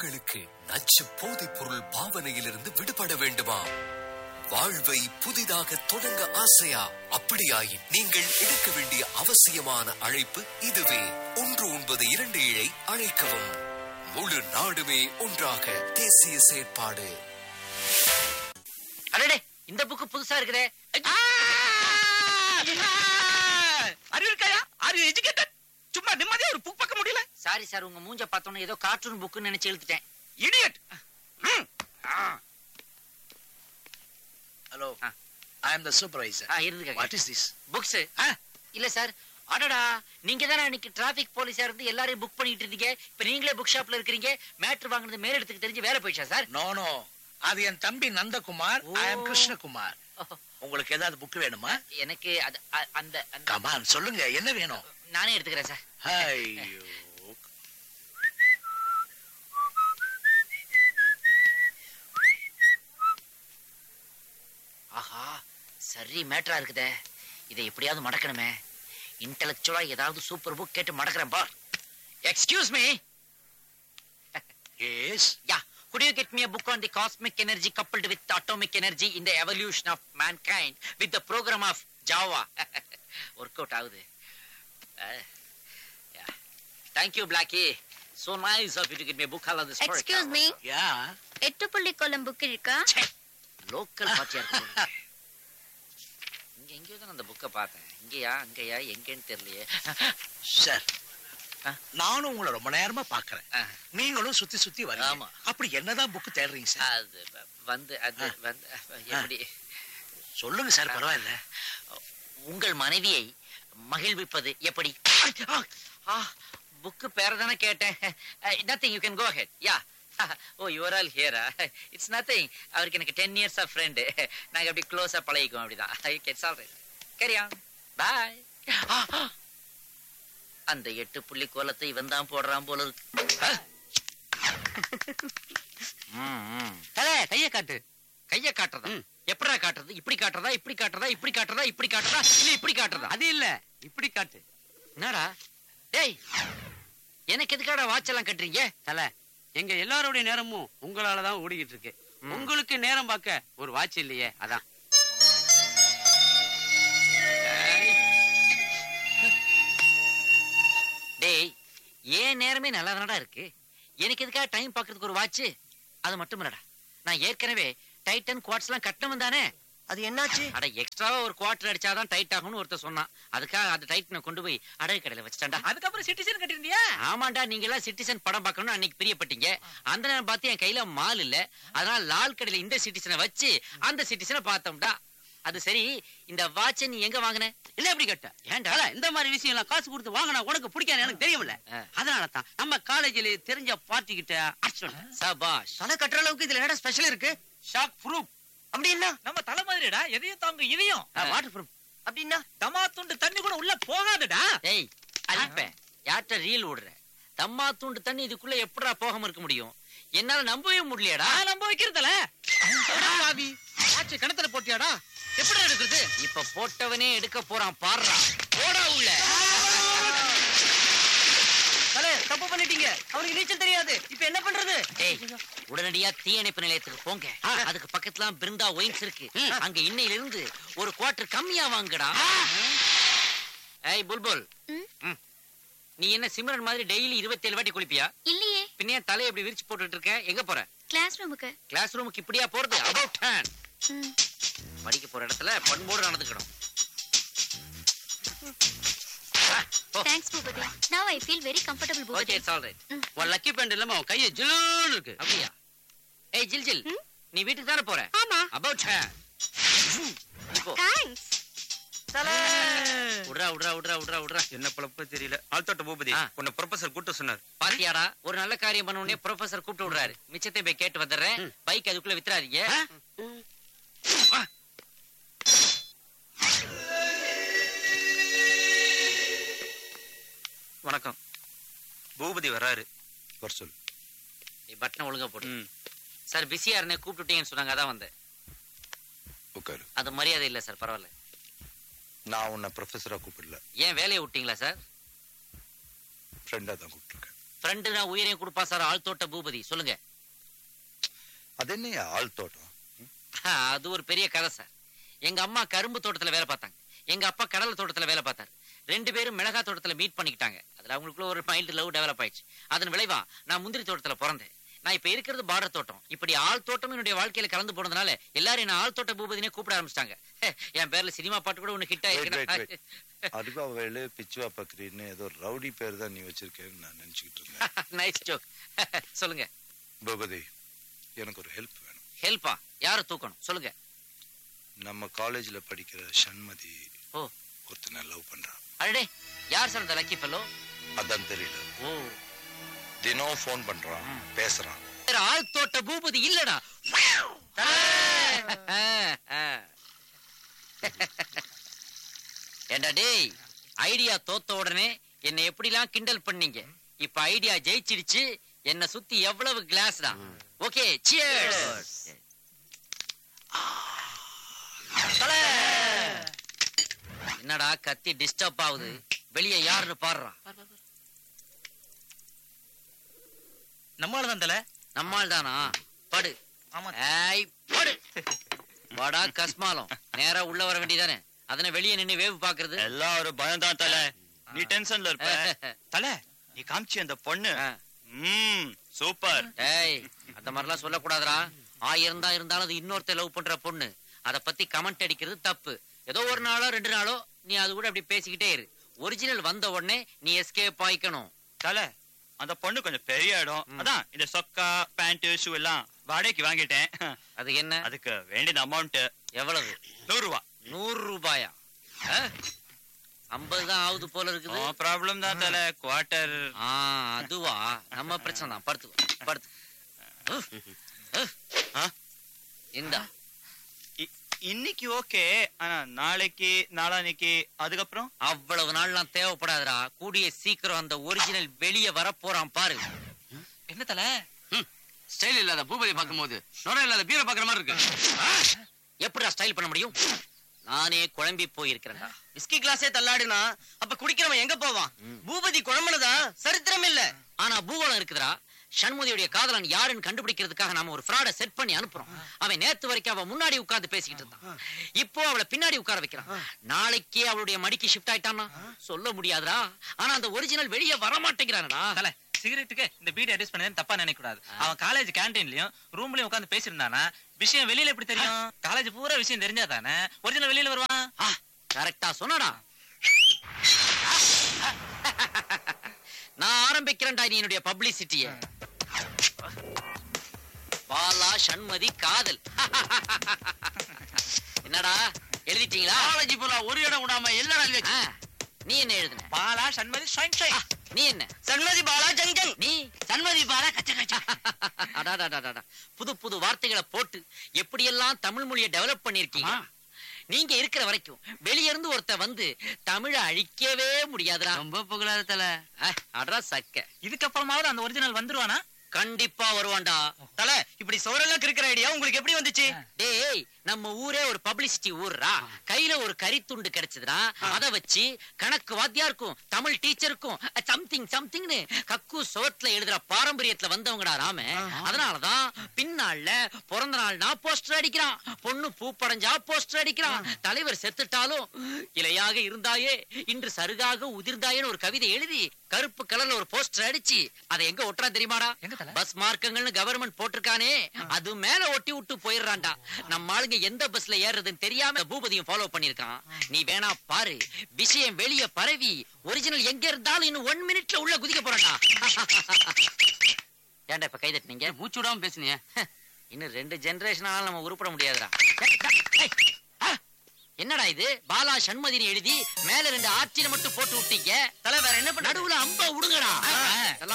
உங்களுக்கு நச்சு போதைப் பொருள் பாவனையிலிருந்து விடுபட வேண்டுமா வாழ்வை புதிதாக தொடங்க ஆசையா அப்படியாயின் நீங்கள் எடுக்க வேண்டிய அவசியமான அழைப்பு இதுவே ஒன்று ஒன்பது இரண்டு ஏழை அழைக்கவும் முழு நாடுமே ஒன்றாக தேசிய செயற்பாடு அடடே இந்த புக்கு புதுசா இருக்குதே அறிவு இருக்காயா ஆர் யூ எஜுகேட்டட் சும்மா நிம்மதியா ஒரு புக் பார்க்க முடியல சாரி சார் உங்க மூஞ்ச பார்த்தோன்னே ஏதோ கார்ட்டூன் புக்குன்னு நினைச்சு இழுத்துட்டேன் idiot hello ah. I am the supervisor ah, இருந்துக்கங்க. வாட் இஸ் திஸ் புக்ஸ் இல்ல சார் அடடா நீங்க தானே அன்னைக்கு டிராபிக் போலீஸா இருந்து எல்லாரையும் புக் பண்ணிட்டு இருந்தீங்க இப்ப நீங்களே புக் ஷாப்ல இருக்கிறீங்க மேட்ரு வாங்குனது மேலிடத்துக்கு தெரிஞ்சு வேலை போயிடுச்சா சார் நோ நோ அது என் தம்பி நந்தகுமார் ஓ. ஐ அம் கிருஷ்ணகுமார் உங்களுக்கு ஏதாவது புக் வேணுமா எனக்கு அது அ- அந்த அந்த- கமான் சொல்லுங்க என்ன வேணும் நானே எடுத்துக்கிறேன் சார் ஐயோ ஆஹா சரி மேட்டரா இருக்குதே இதை எப்படியாவது மடக்கணுமே இன்டெலக்சுவலா ஏதாவது சூப்பர் புக் கேட்டு மடக்கிறேன் பார் excuse me yes Yeah. Could you get me a book on the cosmic energy coupled with atomic energy in the evolution of mankind with the program of Java? Work out ஆகுது. Uh, yeah. Thank you, Blackie. So nice of you to get me a book on the story. Excuse me yeah எட்டு புள்ளி கொல்லம் book இருக்கா local பாட்டியா இருக்கு இங்க எங்கேயோ தான் அந்த புக்கை பார்த்தேன் இங்கேயா அங்கேயா எங்கேன்னு தெரியலையே சார் ஆ. நானும் உங்களை ரொம்ப நேரமா பாக்குறேன் ஆ, நீங்களும் சுத்தி சுத்தி வரீங்க ஆமா. அப்படி என்னதான் புக் தேடுறீங்க சார் அது வ- வந்து அது வந்து எப்படி சொல்லுங்க சார் பரவாயில்ல உங்கள் மனைவியை மகிழ்விப்பது எப்படி புக்கு பேர தானே கேட்டேன் nothing you can go ahead yeah oh your all ஹியரா இட்ஸ் நத்திங் அவருக்கு எனக்கு டென் இயர்ஸ் ஆஃப் ஃப்ரெண்டு நாங்க அப்படி க்ளோஸா பழகிக்குவோம் அப்படிதான் இட்ஸ் ஆல் ரைட் கேரியா பாய் அந்த எட்டு புள்ளி கோலத்தை இவன் தான் போடுறான் போல இருக்கு ம், ம். தலை கைய காட்டு கைய காட்டுறதா எப்படா காட்டுறது இப்படி காட்டுறதா இப்படி காட்டுறதா இப்படி காட்டுறதா இப்படி காட்டுறதா இல்ல இப்படி காட்டுறதா அது இல்ல இப்படி காட்டு என்னடா டேய் எனக்கு எதுக்காடா வாட்ச் எல்லாம் கட்டுறீங்க தலை எங்க எல்லாருடைய நேரமும் உங்களால தான் ஓடிக்கிட்டு இருக்கு ம். உங்களுக்கு நேரம் பார்க்க ஒரு வாட்ச் இல்லையே அதான் டேய் ஏன் நேரமே நல்லா தானடா இருக்கு எனக்கு எதுக்காக டைம் பார்க்கறதுக்கு ஒரு வாட்ச் அது மட்டும் இல்லடா நான் ஏற்கனவே டைட்டன் குவாட்ஸ் எல்லாம் கட்டணும் தானே அது என்னாச்சு அட எக்ஸ்ட்ராவா ஒரு குவார்டர் அடிச்சாதான் டைட் ஆகும்னு ஒருத்தர் சொன்னான் அதுக்காக அந்த டைட்டனை கொண்டு போய் அடகு கடையில வச்சுட்டான்டா அதுக்கப்புறம் சிட்டிசன் கட்டிருந்தியா ஆமாண்டா நீங்க எல்லாம் சிட்டிசன் படம் பார்க்கணும்னு அன்னைக்கு பிரியப்பட்டீங்க அந்த நேரம் பார்த்து என் கையில மால் இல்ல அதனால லால் கடையில இந்த சிட்டிசனை வச்சு அந்த சிட்டிசனை பார்த்தோம்டா அது சரி இந்த வாட்சை நீ எங்க வாங்கின இல்ல எப்படி கட்ட ஏன்டா தல, இந்த மாதிரி விஷயம் எல்லாம் காசு கொடுத்து வாங்கினா உனக்கு பிடிக்காது எனக்கு தெரியும்ல ஆ. அதனால தான் நம்ம காலேஜ்ல தெரிஞ்ச பார்ட்டி கிட்ட அடிச்சு சபாஷ் தலை கட்டுற அளவுக்கு இதுல என்னடா ஸ்பெஷல் இருக்கு ஷாக் ப்ரூப் அப்படின்னா நம்ம தலை மாதிரிடா எதையும் தாங்க இதையும் வாட்டர் ப்ரூப் அப்படின்னா தமா துண்டு தண்ணி கூட உள்ள போகாதடா டேய் அழிப்பேன் யார்கிட்ட ரீல் விடுற தம்மா தூண்டு தண்ணி இதுக்குள்ள எப்படா போகாம இருக்க முடியும் என்னால நம்பவே முடியலடா நான் நம்ப வைக்கிறதுல பாவி ஆச்சு கிணத்துல போட்டியாடா எப்படி எடுக்கிறது இப்ப போட்டவனே எடுக்க போறான் பாடுறா போடா உள்ள தலை தப்பு பண்ணிட்டீங்க அவனுக்கு நீச்சல் தெரியாது இப்ப என்ன பண்றது டேய் உடனடியா தீயணைப்பு நிலையத்துக்கு போங்க அதுக்கு பக்கத்துல பிருந்தா ஒயின்ஸ் இருக்கு அங்க இன்னையில இருந்து ஒரு குவார்டர் கம்மியா வாங்குடா ஏய் புல்புல் ம்? ம். நீ என்ன சிம்ரன் மாதிரி டெய்லி இருபத்தேழு வாட்டி குளிப்பியா இல்லையே பின்ன ஏன் தலையை இப்படி விரிச்சு போட்டுட்டு இருக்க எங்க போற கிளாஸ் ரூமுக்கு கிளாஸ் ரூமுக்கு இப்படியா போறது அபவுட் டேன் ம். படிக்க போற இடத்துல பண்போடு நடந்துக்கணும் ஆ, போ. Thanks Bhoopathi now I feel very comfortable okay Bhoopathi it's all right உன் லக்கி பேண்ட் இல்லாம உன் கையை ஜிலுன்னு இருக்கு அப்படியா ஏய் ஜில் ஜில் ம்? நீ வீட்டுக்கு தானே போற ஆமா அபவுட் டேன் இப்போ தேங்க்ஸ் விட்றா விட்றா விட்றா விட்றா விட்றா என்ன பழப்ப தெரியல ஆழ்த்தோட்ட பூபதி ஆ. உன்னை ப்ரொஃபசர் கூட்ட சொன்னார் பாத்தியாடா ஒரு நல்ல காரியம் பண்ண உடனே ப்ரொஃபசர் கூப்பிட்டு விடுறாரு மிச்சத்தை போய் கேட்டு வந்துடுறேன் பைக் அதுக்குள்ள வித்துறாதீங்க வா. வணக்கம் பூபதி வராரு வர சொல் நீ பட்டனை ஒழுங்கா போடு ம் சார் பிஸியா இருந்தே கூப்பிட்டுட்டீங்கன்னு சொன்னாங்க அதான் வந்தேன் உட்காரு அது மரியாதை இல்ல சார் பரவாயில்ல நான் உன்னை ப்ரொஃபஸரா கூப்பிடல ஏன் வேலையை விட்டீங்களா சார் ஃப்ரெண்டா தான் கூப்பிட்டுருக்கேன் ஃப்ரெண்டுனா உயிரையும் கொடுப்பா சார் ஆள் தோட்ட பூபதி சொல்லுங்க அது என்ன ஆள் தோட்டம் அது ஒரு பெரிய கதை சார் எங்க அம்மா கரும்பு தோட்டத்துல வேலை பார்த்தாங்க எங்க அப்பா கடலை தோட்டத்துல வேலை பார்த்தாரு ரெண்டு பேரும் மிளகா தோட்டத்துல மீட் பண்ணிக்கிட்டாங்க அதுல அவங்களுக்குள்ள ஒரு மைல்டு லவ் டெவலப் ஆயிடுச்சு அதன் விளைவா நான் முந்திரி தோட்டத்துல பிறந்தேன் நான் இப்ப இருக்கிறது பார்டர் தோட்டம் இப்படி ஆள் தோட்டம் என்னுடைய வாழ்க்கையில கலந்து போனதுனால எல்லாரும் என்ன ஆள் தோட்ட பூபதினே கூப்பிட ஆரம்பிச்சிட்டாங்க என் பேர்ல சினிமா பாட்டு கூட ஒண்ணு ஹிட் Wait, wait, ஆயிருக்கு wait. அதுவா வேலு பிச்சுவா பக்ரின்னு ஏதோ ரவுடி பேர் தான் நீ வச்சிருக்கேன்னு நான் நினைச்சுக்கிட்டு இருந்தேன் நைஸ் ஜோக் சொல்லுங்க பூபதி எனக்கு ஒரு ஹெல்ப் வேணும் ஹெல்ப்பா யார தூக்கணும் சொல்லுங்க நம்ம காலேஜ்ல படிக்கிற சண்மதி ஓ ஒருத்தனை லவ் பண்றான் அடடே யார் சார் அந்த லக்கி ஃபெல்லோ அதான் தெரியல ஓ தினம் ஃபோன் பண்றான் பேசுறான் வேற ஆள் தோட்ட பூபதி இல்லடா ஏண்டா டேய் ஐடியா தோத்த உடனே என்னை எப்படிலாம் கிண்டல் பண்ணீங்க இப்ப ஐடியா ஜெயிச்சிடுச்சு என்ன சுத்தி எவ்வளவு கிளாஸ் தான் ஓகே சியர்ஸ் என்னடா கத்தி டிஸ்டர்ப் ஆகுது வெளியே யாருன்னு பாடுறான் நம்மளால தான் தல நம்மால் தானா படு ஆமா ஏய் படு வாடா கஸ்மாலம் நேரா உள்ள வர வேண்டியதானே அதனை வெளியே நின்னு வேவு பாக்குறது எல்லாம் ஒரு பயம் தான் தல நீ டென்ஷன்ல இருப்ப தல நீ காமிச்சு அந்த பொண்ணு ஆ. ம் சூப்பர் ஏய் அந்த மாதிரிலாம் சொல்லக்கூடாதுடா ஆயிரம் தான் இருந்தாலும் அது இன்னொருத்த லவ் பண்ற பொண்ணு அத பத்தி கமெண்ட் அடிக்கிறது தப்பு ஏதோ ஒரு நாளோ ரெண்டு நாளோ நீ அது கூட அப்படி பேசிக்கிட்டே இரு ஒரிஜினல் வந்த உடனே நீ எஸ்கேப் ஆயிக்கணும் தல அந்த பொண்ணு கொஞ்சம் பெரிய இடம் ம். அதான் இந்த சொக்கா பேண்ட் ஷூ எல்லாம் வாடகைக்கு வாங்கிட்டேன் அது என்ன அதுக்கு வேண்டியது அமௌண்ட் எவ்வளவு நூறு ரூபா நூறு ரூபாயா ஐம்பது தான் ஆகுது போல இருக்குது ப்ராப்ளம் தான் தல குவார்டர் ஆ அதுவா நம்ம பிரச்சனை தான் படுத்து படுத்து ஆ? இந்தா இன்னைக்கு ஓகே ஆனா நாளைக்கு நாளான்னைக்கு அதுக்கப்புறம் அவ்வளவு நாள்லாம் தேவைப்படாதுடா கூடிய சீக்கிரம் அந்த ஒரிஜினல் வெளியே வரப்போறான் பாரு என்ன தல ஸ்டைல் இல்லாத பூபதி பார்க்கும்போது நுரை இல்லாத பீரை பார்க்குற மாதிரி இருக்கு எப்படிடா ஸ்டைல் பண்ண முடியும் நானே குழம்பி போயிருக்கிறேன்டா விஸ்கி கிளாஸே தள்ளாடுனா அப்ப குடிக்கிறவன் எங்க போவான் பூபதி குழம்புனதா சரித்திரம் இல்ல ஆனா பூகோளம் இருக்குதுடா சண்முதியுடைய காதலன் யாருன்னு கண்டுபிடிக்கிறதுக்காக நாம ஒரு ஃப்ராட செட் பண்ணி அனுப்புறோம் அவன் நேத்து வரைக்கும் அவன் முன்னாடி உட்கார்ந்து பேசிக்கிட்டு இருந்தான் இப்போ அவளை பின்னாடி உட்கார வைக்கிறான் நாளைக்கே அவளுடைய மடிக்கு ஷிஃப்ட் ஆயிட்டான்னா சொல்ல முடியாதுடா ஆனா அந்த ஒரிஜினல் வெளியே வர மாட்டேங்கிறானடா தல சிகரெட்டுக்கு இந்த பீடி அட்ஜஸ்ட் பண்ணது தப்பா நினைக்க கூடாது அவன் காலேஜ் கேண்டீன்லயும் ரூம்லயும் உட்கார்ந்து பேசியிருந்தானா விஷயம் வெளியில எப்படி தெரியும் காலேஜ் பூரா விஷயம் தெரிஞ்சா தானே ஒரிஜினல் வெளியில வருவான் கரெக்டா சொன்னடா நான் ஆரம்பிக்கிறேன்டா நீ என்னுடைய பப்ளிசிட்டிய பாலா சண்மதி காதல் என்னடா எழுதிட்டீங்களா காலேஜ் போல ஒரு இடம் விடாம எல்லா ஆ, நீ என்ன எழுதுன பாலா சண்மதி ஷைன் ஷைன் ஆ, நீ என்ன சண்மதி பாலா ஜங் ஜங் நீ சண்மதி பாலா கச்ச கச்ச அடாடாடாடாடா. புது புது வார்த்தைகளை போட்டு எப்படியெல்லாம் தமிழ் மொழியை டெவலப் பண்ணிருக்கீங்க நீங்க இருக்கிற வரைக்கும் வெளிய இருந்து ஒருத்த வந்து தமிழை அழிக்கவே முடியாதுடா ரொம்ப புகழாத தல அட்ரா சக்க இதுக்கப்புறமாவது அந்த ஒரிஜினல் வந்துருவானா கண்டிப்பா வருவான்டா தல இப்படி சோரெல்லாம் கிறுக்கிற ஐடியா உங்களுக்கு எப்படி வந்துச்சு டேய் நம்ம ஊரே ஒரு பப்ளிசிட்டி ஊர்ரா கையில ஒரு கரித்துண்டு கிடைச்சதுன்னா அத வச்சு கணக்கு வாத்தியாருக்கும் தமிழ் டீச்சருக்கும் சம்திங் சம்திங்னு கக்கு சோட்ல எழுதுற பாரம்பரியத்துல வந்தவங்கடா ராம அதனாலதான் பின்னாள்ல பிறந்த நாள்னா போஸ்டர் அடிக்கிறான் பொண்ணு பூ படைஞ்சா போஸ்டர் அடிக்கிறான் தலைவர் செத்துட்டாலும் இலையாக இருந்தாயே இன்று சருகாக உதிர்ந்தாயேன்னு ஒரு கவிதை எழுதி கருப்பு கலர்ல ஒரு போஸ்டர் அடிச்சு அதை எங்க ஒட்டுறா தெரியுமாடா எங்க தல? பஸ் மார்க்கங்கள்னு கவர்மெண்ட் போட்டிருக்கானே அது மேல ஒட்டி விட்டு போயிடுறான்டா நம்ம ஆளுங்க எந்த பஸ்ல ஏறுறதுன்னு தெரியாம பூபதியும் ஃபாலோ பண்ணிருக்கான் நீ வேணா பாரு விஷயம் வெளிய பரவி ஒரிஜினல் எங்க இருந்தாலும் இன்னும் ஒன் மினிட்ல உள்ள குதிக்க போறான்டா ஏன்டா இப்ப கை தட்டினீங்க மூச்சு விடாம பேசுனீங்க இன்னும் ரெண்டு ஜெனரேஷன் ஆனாலும் நம்ம உருப்பட முடியாதுடா ஏய், ஆ, என்னடா இது பாலா சண்மதினி எழுதி மேல ரெண்டு ஆட்சியில மட்டும் போட்டு விட்டீங்க தல வேற என்ன பண்ண நடுவுல அம்ப விடுங்கடா